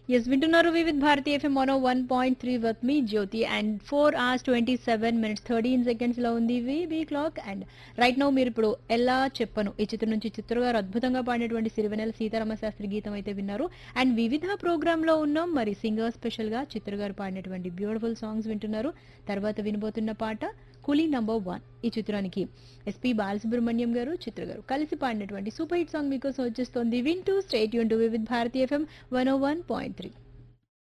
yes వింటున్నారు Vividh Bharati FM mono one point three with me Jyothi and four hours twenty seven minutes thirteen seconds లో ఉంది విబీ clock and right now మీరు ఇప్పుడు ఎలా చెప్పను ఈ చిత్రం నుంచి చిత్ర గారు అద్భుతంగా పాడినటువంటి సిరివెనెల సీతారామ శాస్త్రి గీతం అయితే విన్నారు అండ్ వివిధ ప్రోగ్రామ్ లో ఉన్నాం మరి సింగర్ స్పెషల్ గా చిత్ర గారు పాడినటువంటి బ్యూటిఫుల్ సాంగ్స్ వింటున్నారు తర్వాత వినబోతున్న పాట కూలీ నంబర్ వన్ ఈ చిత్రానికి ఎస్పి బాలసుబ్రహ్మణ్యం గారు చిత్ర గారు కలిసి పాడినటువంటి సూపర్ హిట్ సాంగ్ మీకోసం వచ్చేస్తోంది వింటూ స్టేట్ యూన్ to Vividh Bharati FM one O one point three